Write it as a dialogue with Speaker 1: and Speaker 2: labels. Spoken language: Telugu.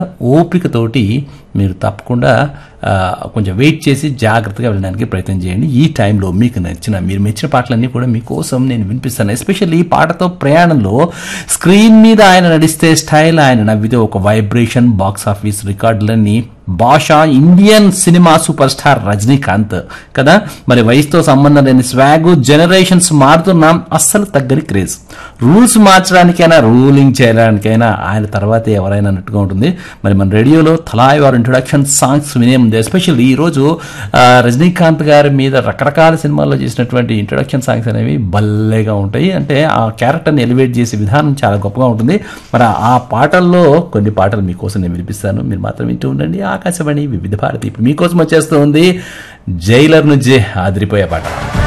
Speaker 1: ఓపికతోటి మీరు తప్పకుండా ఆ, కొంచెం వెయిట్ చేసి జాగ్రత్తగా వెళ్ళడానికి ప్రయత్నం చేయండి ఈ టైంలో మీకు నచ్చిన మీరు మెచ్చిన పాటలన్నీ కూడా మీకోసం నేను వినిపిస్తాను ఎస్పెషల్లీ ఈ పాటతో ప్రయాణంలో స్క్రీన్ మీద ఆయన నడిస్తే స్టైల్ ఆయన నవ్వితే ఒక వైబ్రేషన్ బాక్స్ ఆఫీస్ రికార్డులన్నీ భాష Indian cinema super star Rajinikanth కదా మరి వయసుతో సంబంధం లేని స్వాగ్ జనరేషన్స్ మారుతున్నాం అస్సలు తగ్గని క్రేజ్ రూల్స్ మార్చడానికైనా రూలింగ్ చేయడానికైనా ఆయన తర్వాత ఎవరైనా అన్నట్టుగా ఉంటుంది మరి మన రేడియోలో తలాయి వారు ఇంట్రొడక్షన్ సాంగ్స్ వినే ముందు ఎస్పెషల్లీ ఈరోజు ఆ, రజనీకాంత్ గారి మీద రకరకాల సినిమాల్లో చేసినటువంటి ఇంట్రొడక్షన్ సాంగ్స్ అనేవి భలేగా ఉంటాయి అంటే ఆ క్యారెక్టర్ని ఎలివేట్ చేసే విధానం చాలా గొప్పగా ఉంటుంది మరి ఆ పాటల్లో కొన్ని పాటలు మీకోసం నేను వినిపిస్తాను మీరు మాత్రం వింటూ ఉండండి ఆకాశవాణి వివిధ భారతి ఇప్పుడు మీకోసం వచ్చేస్తూ ఉంది జైలర్ నుంచి ఆదిరిపోయే పాట